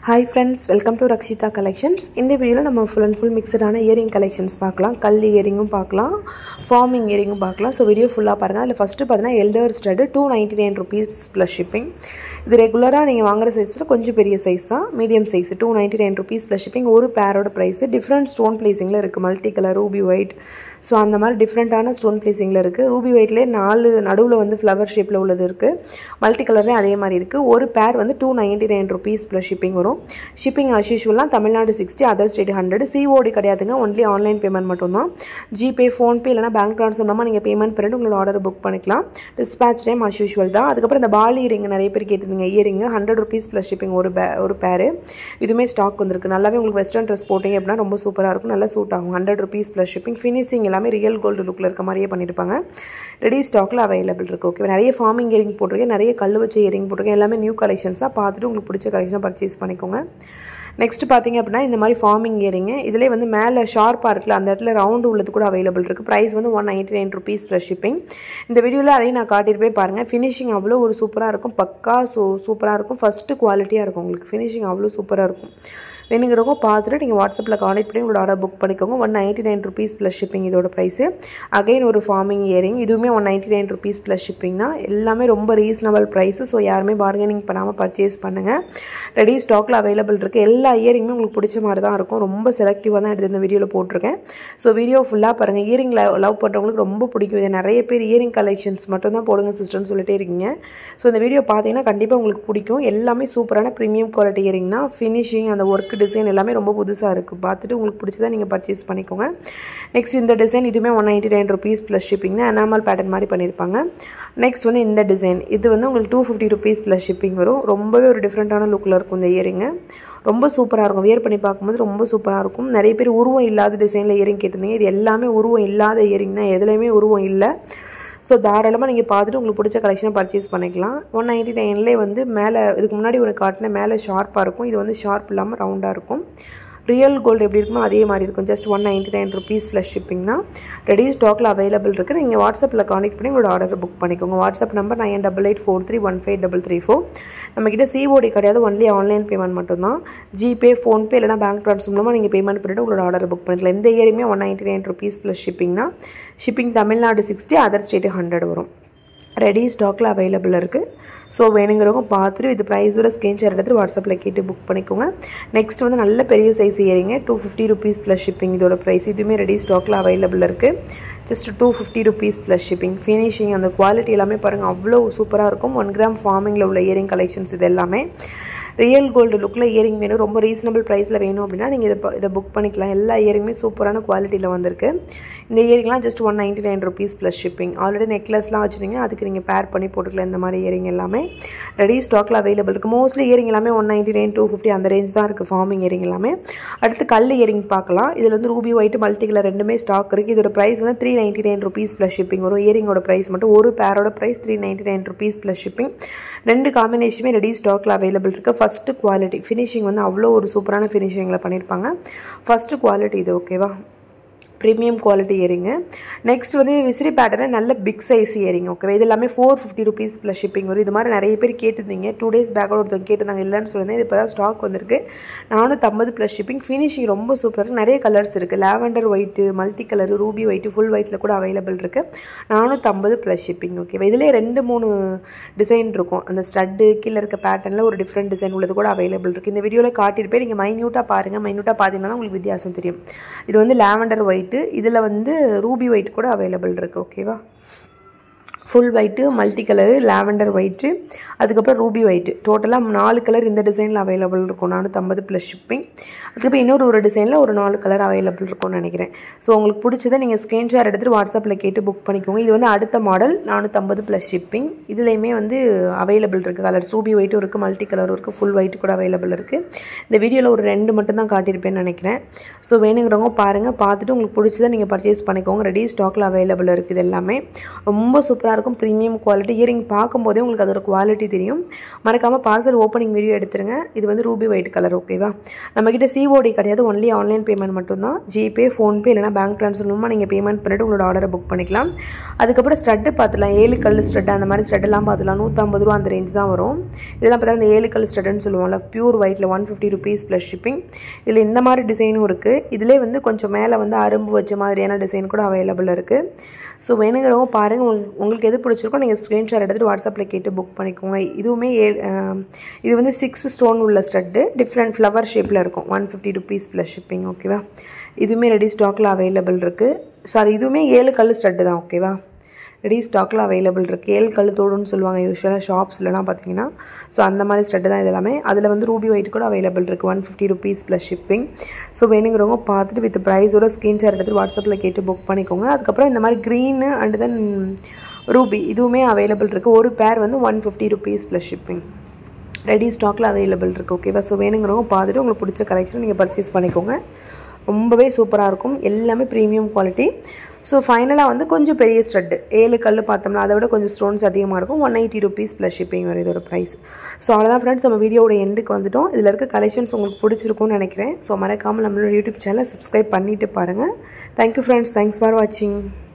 hi friends welcome to Rakshitha collections இந்த வீடியோவில் நம்ம ஃபுல் அண்ட் ஃபுல் மிக்சடான இயரிங் கலெக்ஷன்ஸ் பார்க்கலாம் கல் இயரிங்கும் பார்க்கலாம் ஃபார்மிங் இயரிங்கும் பார்க்கலாம் ஸோ வீடியோ ஃபுல்லாக பாருங்கள் அதில் ஃபஸ்ட்டு பார்த்தீங்கன்னா elder stud two ninety nine rupees plus shipping இது ரெகுலராக நீங்கள் வாங்குற சைஸில் கொஞ்சம் பெரிய சைஸ் தான் medium size two ninety nine rupees plus shipping ஒரு பேரோட ப்ரைஸு டிஃப்ரெண்ட் ஸ்டோன் பிளேசிங்கில் இருக்குது multi colour ruby white so அந்த மாதிரி டிஃப்ரெண்ட்டான ஸ்டோன் பிளேசிங்கில் இருக்குது ரூபி ஒயிட்லேயே நாலு நடுவில் வந்து ஃப்ளவர் ஷேப்பில் உள்ளது இருக்குது மல்டி கலர்லேயும் அதே மாதிரி இருக்குது ஒரு பேர் வந்து two ninety nine rupees plus shipping வரும் ஷிப்பிங் அஸ் யூஷுவலாக Tamil Nadu sixty other state hundred COD கிடையாதுங்க ஒன்லி ஆன்லைன் பேமெண்ட் மட்டும்தான் ஜிபே ஃபோன்பே இல்லைனா பேங்க் ட்ரான்ஸ்ஃபர் மூலமாக நீங்கள் பேமெண்ட் பண்ணிட்டு உங்களோட ஆர்டர் புக் பண்ணிக்கலாம் டிஸ்பேச் டைம் அஸ் யூஷுவல் தான் அதுக்கப்புறம் இந்த பாலி இயரிங் நிறைய பேர் கேட்டிருந்தீங்க earring hundred rupees plus shipping ஒரு பே ஒரு பேர் இதுவுமே ஸ்டாக் வந்திருக்கு நல்லாவே உங்களுக்கு வெஸ்டர்ன் ட்ரெஸ் போட்டிங்க அப்படின்னா ரொம்ப சூப்பராக இருக்கும் நல்லா சூட் ஆகும் hundred rupees plus shipping finishing எல்லாமே ரியல் கோல்டு லுக்கில் இருக்க மாதிரியே பண்ணியிருப்பாங்க ரெடி ஸ்டாக்கில் அவைலபிள் இருக்குது ஓகே நிறைய ஃபார்மிங் இயரிங் போட்டிருக்கேன் நிறைய கல் வச்ச இயரிங் போட்டிருக்கேன் எல்லாமே நியூ கலெக்ஷன்ஸாக பார்த்துட்டு உங்களுக்கு பிடிச்ச கலெக்ஷனாக பர்ச்சேஸ் பண்ணிக்கோங்க நெக்ஸ்ட் பார்த்தீங்க அப்படின்னா இந்த மாதிரி ஃபார்மிங் இயரிங்க இதிலே வந்து மேலே ஷார்ப்பாக இருக்குல்ல அந்த இடத்துல ரவுண்டு உள்ளது கூட அவைலபிள் இருக்குது ப்ரைஸ் வந்து one ninety nine rupees plus shipping இந்த வீடியோவில் அதையும் நான் காட்டியிருப்பேன் பாருங்கள் ஃபினிஷிங் அவ்வளோ ஒரு சூப்பராக இருக்கும் பக்கா சூ சூப்பராக இருக்கும் ஃபஸ்ட்டு குவாலிட்டியாக இருக்கும் உங்களுக்கு ஃபினிஷிங் அவ்வளோ சூப்பராக இருக்கும் வேணுங்கிறவங்க பார்த்துட்டு நீங்கள் வாட்ஸ்அப்பில் கான்டெக்ட் பண்ணி உங்களோட ஆர்டர் புக் பண்ணிக்கோங்க one ninety nine rupees plus shipping இதோட ப்ரைஸு அகைன் ஒரு ஃபார்மிங் இயரிங் இதுவுமே one ninety nine rupees plus shipping தான் எல்லாமே ரொம்ப ரீசனபிள் ப்ரைஸு ஸோ யாருமே பார்கெனிங் பண்ணாமல் பர்ச்சேஸ் பண்ணுங்கள் ரெடி ஸ்டாக்கில் அவைலபிள் இருக்குது எல்லா இயரிங்குமே உங்களுக்கு பிடிச்ச மாதிரி தான் இருக்கும் ரொம்ப செலக்டிவாக தான் எடுத்து இந்த வீடியோவில் போட்டிருக்கேன் ஸோ வீடியோ ஃபுல்லாக பாருங்கள் இயரிங் லவ் லவ் பண்ணுறவங்களுக்கு ரொம்ப பிடிக்கும் இது நிறைய பேர் இயரிங் கலெக்ஷன்ஸ் மட்டும் தான் போடுங்க சிஸ்டர்னு சொல்லிட்டே இருக்கீங்க ஸோ இந்த வீடியோ பார்த்தீங்கன்னா கண்டிப்பாக உங்களுக்கு பிடிக்கும் எல்லாமே சூப்பரான ப்ரீமியம் குவாலிட்டி இயரிங் தான் ஃபினிஷிங் அந்த ஒர்க் டிசைன் எல்லாமே ரொம்ப புதுசாக இருக்குது பார்த்துட்டு உங்களுக்கு பிடிச்சதா நீங்கள் பர்ச்சேஸ் பண்ணிக்கோங்க நெக்ஸ்ட் இந்த டிசைன் இதுவுமே one ninety nine rupees plus shipping தான் எனாமல் பேட்டர்ன் மாதிரி பண்ணியிருப்பாங்க நெக்ஸ்ட் வந்து இந்த டிசைன் இது வந்து உங்களுக்கு two fifty rupees plus shipping வரும் ரொம்பவே ஒரு டிஃப்ரெண்ட்டான லுக்கில் இருக்கும் இந்த இயரிங்கு ரொம்ப சூப்பராக இருக்கும் வியர் பண்ணி பார்க்கும்போது ரொம்ப சூப்பராக இருக்கும் நிறைய பேர் உருவம் இல்லாத டிசைனில் இயரிங் கேட்டிருந்தீங்க இது எல்லாமே உருவம் இல்லாத இயரிங் தான் எதுலேயுமே உருவம் இல்லை ஸோ தாராளமாக நீங்கள் பார்த்துட்டு உங்களுக்கு பிடிச்ச கலெக்ஷனை பர்ச்சேஸ் பண்ணிக்கலாம் ஒன் நைன்ட்டி நைன்லேயே வந்து மேலே இதுக்கு முன்னாடி ஒரு காட்டின மேலே ஷார்ப்பாக இருக்கும் இது வந்து ஷார்ப் இல்லாமல் ரவுண்டாக இருக்கும் ரியல் கோல்டு எப்படி இருக்குமோ அதே மாதிரி இருக்கும் just one ninety nine rupees plus shipping தான் ரெடி ஸ்டாக்கில் அவைலபிள் இருக்குது நீங்கள் வாட்ஸ்அப்பில் கான்டெக்ட் பண்ணி உங்களோட ஆர்டர் புக் பண்ணிக்கோங்க WhatsApp number nine double eight four three one five double three four நம்மக்கிட்ட சிஓடி கிடையாது ஒன்லி ஆன்லைன் பேமெண்ட் மட்டும்தான் ஜிபே ஃபோன்பே இல்லைனா பேங்க் ட்ரான்ஸ்ஃபர் மூலமாக நீங்கள் பேமெண்ட் பண்ணிவிட்டு உங்களோட ஆர்டர் புக் பண்ணிக்கலாம் இந்த இயருமே one ninety nine rupees plus shipping தான் shipping Tamil Nadu sixty other state hundred வரும் ரெடி ஸ்டாக்கில் அவைலபிள் இருக்குது ஸோ வேணுங்கிறவங்க பார்த்துட்டு இது ப்ரைஸோட ஸ்க்ரீன்ஷாட் எடுத்துகிட்டு வாட்ஸ்அப்பில் கேட்டு புக் பண்ணிக்கோங்க நெக்ஸ்ட் வந்து நல்ல பெரிய சைஸ் இயரிங்க two fifty rupees plus shipping இதோட ப்ரைஸ் இதுவுமே ரெடி ஸ்டாக்கில் அவைலபிள் இருக்குது just two fifty rupees plus shipping finishing அந்த குவாலிட்டி எல்லாமே பாருங்கள் அவ்வளோ சூப்பராக இருக்கும் ஒன் கிராம் ஃபார்மிங்கில் உள்ள இயரிங் கலெக்ஷன்ஸ் இது எல்லாமே ரியல் கோல்டு லுக்கில் இயரிங் வேணும் ரொம்ப ரீசனபிள் ப்ரைஸில் வேணும் அப்படின்னா நீங்கள் இதை இதை புக் பண்ணிக்கலாம் எல்லா இயரிங்குமே சூப்பரான குவாலிட்டியில் வந்திருக்கு இந்த இயரிங்லாம் just one ninety nine rupees plus shipping already நெக்லஸ்லாம் வச்சுருந்தீங்க அதுக்கு நீங்கள் பேர் பண்ணி போட்டுக்கலாம் இந்த மாதிரி இயரிங் எல்லாமே ரெடி ஸ்டாக்கில் அவைலபிள் இருக்குது மோஸ்ட்லி இயரிங் எல்லாமே one ninety nine two fifty அந்த ரேஞ்ச் தான் இருக்குது ஃபார்மிங் இயரிங் எல்லாமே அடுத்து கல் இயரிங் பார்க்கலாம் இதில் வந்து ரூபி ஒயிட் மல்டி கலர் ரெண்டுமே ஸ்டாக் இருக்குது இதோட ப்ரைஸ் வந்து three ninety nine rupees plus shipping வரும் இயரிங்கோட ப்ரைஸ் மட்டும் ஒரு பேரோட price three ninety nine rupees plus shipping ரெண்டு காம்பினேஷனுமே ரெடி ஸ்டாக்கில் அவைலபிள் இருக்குது ஃபஸ்ட்டு குவாலிட்டி ஃபினிஷிங் வந்து அவ்வளோ ஒரு சூப்பரான ஃபினிஷிங்கில் பண்ணியிருப்பாங்க ஃபஸ்ட்டு குவாலிட்டி இது ஓகேவா ப்ரீமியம் குவாலிட்டி இயரிங்க நெக்ஸ்ட் வந்து விசிறி பேட்டர்னில் நல்ல பிக் சைஸ் இயரிங் ஓகேவா இது எல்லாமே four fifty rupees plus shipping வரும் இது மாதிரி நிறைய பேர் கேட்டிருந்தீங்க டூ டேஸ் பேக்கோட ஒருத்தவங்க கேட்டிருந்தாங்க இல்லைன்னு சொல்லியிருந்தேன் இது இப்போ தான் ஸ்டாக் வந்திருக்கு நானூற்றம்பது ப்ளஸ் ஷிப்பிங் ஃபினிஷிங் ரொம்ப சூப்பராக இருக்குது நிறைய கலர்ஸ் இருக்குது lavender white multi colour ruby white full ஒயிட்டில் கூட அவைலபிள் இருக்குது நானூற்றம்பது ப்ளஸ் ஷிப்பிங் ஓகேவா இதிலே ரெண்டு மூணு டிசைன் இருக்கும் அந்த ஸ்டட்டு கீழே இருக்க பேட்டர்னில் ஒரு டிஃப்ரெண்ட் டிசைன் உள்ளது கூட அவைலபிள் இருக்குது இந்த வீடியோவில் காட்டியிருப்பேன் நீங்கள் மைன்யூட்டாக பாருங்கள் மைன்யூட்டாக பார்த்தீங்கன்னா உங்களுக்கு வித்தியாசம் தெரியும் இது வந்து லாவெண்டர் ஒயிட் ஒயிட்டு இதில் வந்து ரூபி ஒயிட் கூட அவைலபிள் இருக்குது ஓகேவா full white multi colour lavender white அதுக்கப்புறம் ரூபி ஒயிட்டு டோட்டலாக நாலு கலர் இந்த டிசைனில் அவைலபிள் இருக்கும் நானூற்றம்பது ப்ளஸ் ஷிப்பிங் அதுக்கப்புறம் இன்னொரு ஒரு டிசைனில் ஒரு நாலு கலர் அவைலபிள் இருக்கும்னு நினைக்கிறேன் ஸோ உங்களுக்கு பிடிச்சதை நீங்கள் ஸ்க்ரீன்ஷாட் எடுத்துகிட்டு வாட்ஸ்அப்பில் கேட்டு புக் பண்ணிக்கோங்க இது வந்து அடுத்த மாடல் நானூற்றம்பது ப்ளஸ் ஷிப்பிங் இதுலேயுமே வந்து அவைலபிள் இருக்குது கலர்ஸ் ரூபி ஒயிட்டும் இருக்குது மல்டி கலரும் இருக்குது ஃபுல் ஒயிட் கூட அவைலபிள் இருக்குது இந்த வீடியோவில் ஒரு ரெண்டு மட்டும் தான் காட்டியிருப்பேன்னு நினைக்கிறேன் ஸோ வேணுங்கிறவங்க பாருங்கள் பார்த்துட்டு உங்களுக்கு பிடிச்சதை நீங்கள் பர்ச்சேஸ் பண்ணிக்கோங்க ரெடி ஸ்டாக்கில் அவைலபிள் இருக்குது எல்லாமே ரொம்ப சூப்பராக இருக்கும் நல்லாயிருக்கும் ப்ரீமியம் குவாலிட்டி இயரிங் பார்க்கும்போதே உங்களுக்கு அதோட குவாலிட்டி தெரியும் மறக்காமல் பார்சல் ஓப்பனிங் வீடியோ எடுத்துருங்க இது வந்து ரூபி ஒயிட் கலர் ஓகேவா நம்மக்கிட்ட சிஓடி கிடையாது ஒன்லி ஆன்லைன் பேமெண்ட் மட்டும்தான் ஜிபே ஃபோன்பே இல்லைனா பேங்க் ட்ரான்ஸ்ஃபர் மூலமாக நீங்கள் பேமெண்ட் பண்ணிவிட்டு உங்களோட ஆர்டரை புக் பண்ணிக்கலாம் அதுக்கப்புறம் ஸ்டட்டு பார்த்துலாம் ஏழு கல் ஸ்டட்டு அந்த மாதிரி ஸ்டட்டெல்லாம் பார்த்துலாம் நூற்றம்பது ரூபா அந்த ரேஞ்ச் தான் வரும் இதெல்லாம் பார்த்தா இந்த ஏழு கல் ஸ்டட்டுன்னு சொல்லுவோம்ல பியூர் ஒயிட்டில் one fifty rupees plus shipping இதில் இந்த மாதிரி டிசைனும் இருக்குது இதிலே வந்து கொஞ்சம் மேலே வந்து அரும்பு வச்ச மாதிரியான டிசைன் கூட அவைலபிள் இருக்குது ஸோ வேணுங்கிறவங்க பாருங்கள் உங்களுக்கு உங்களுக்கு எது பிடிச்சிருக்கோ நீங்கள் ஸ்க்ரீன்ஷாட் எடுத்துகிட்டு வாட்ஸ்அப்பில் கேட்டு புக் பண்ணிக்கோங்க இதுவுமே ஏ இது வந்து சிக்ஸ் ஸ்டோன் உள்ள ஸ்டட்டு டிஃப்ரெண்ட் ஃப்ளவர் ஷேப்பில் இருக்கும் one fifty rupees plus shipping ஓகேவா இதுவுமே ரெடி ஸ்டாக்கில் அவைலபிள் இருக்குது சாரி இதுவுமே ஏழு கல் ஸ்டட்டு தான் ஓகேவா ரெடி ஸ்டாக்கில் அவைலபிள் இருக்குது ஏழு கல் தோடுன்னு சொல்லுவாங்க யூஸ்வலாக ஷாப்ஸ்லலாம் பார்த்தீங்கன்னா ஸோ அந்த மாதிரி ஸ்டட்டு தான் இது எல்லாமே அதில் வந்து ரூபி ஒயிட் கூட அவைலபிள் இருக்குது one fifty rupees plus shipping so வேணுங்கிறவங்க பார்த்துட்டு வித் ப்ரைஸோட ஸ்க்ரீன்ஷாட் எடுத்துகிட்டு வாட்ஸ்அப்பில் கேட்டு புக் பண்ணிக்கோங்க அதுக்கப்புறம் இந்த மாதிரி க்ரீனு அண்ட் தென் ரூபி இதுவுமே அவைலபிள் இருக்குது ஒரு பேர் வந்து one fifty rupees plus shipping ready ஸ்டாக்கில் அவைலபிள் இருக்குது ஓகேவா ஸோ வேணுங்கிறவங்க பார்த்துட்டு உங்களுக்கு பிடிச்ச கலெக்ஷன் நீங்கள் பர்ச்சேஸ் பண்ணிக்கோங்க ரொம்பவே சூப்பராக இருக்கும் எல்லாமே ப்ரீமியம் குவாலிட்டி ஸோ ஃபைனலாக வந்து கொஞ்சம் பெரிய ஸ்டட்டு ஏழு கல் பார்த்தோம்னா அதை விட கொஞ்சம் ஸ்டோன்ஸ் அதிகமாக இருக்கும் one eighty rupees plus shipping வரும் இதோட ப்ரைஸ் ஸோ அவ்வளோதான் ஃப்ரெண்ட்ஸ் நம்ம வீடியோட எண்டுக்கு வந்துட்டோம் இதில் இருக்க கலெக்ஷன்ஸ் உங்களுக்கு பிடிச்சிருக்கும்னு நினைக்கிறேன் ஸோ மறக்காமல் நம்மளோட யூடியூப் சேனலை சப்ஸ்கிரைப் பண்ணிவிட்டு பாருங்கள் தேங்க்யூ ஃப்ரெண்ட்ஸ் தேங்க்ஸ் ஃபார் வாட்சிங்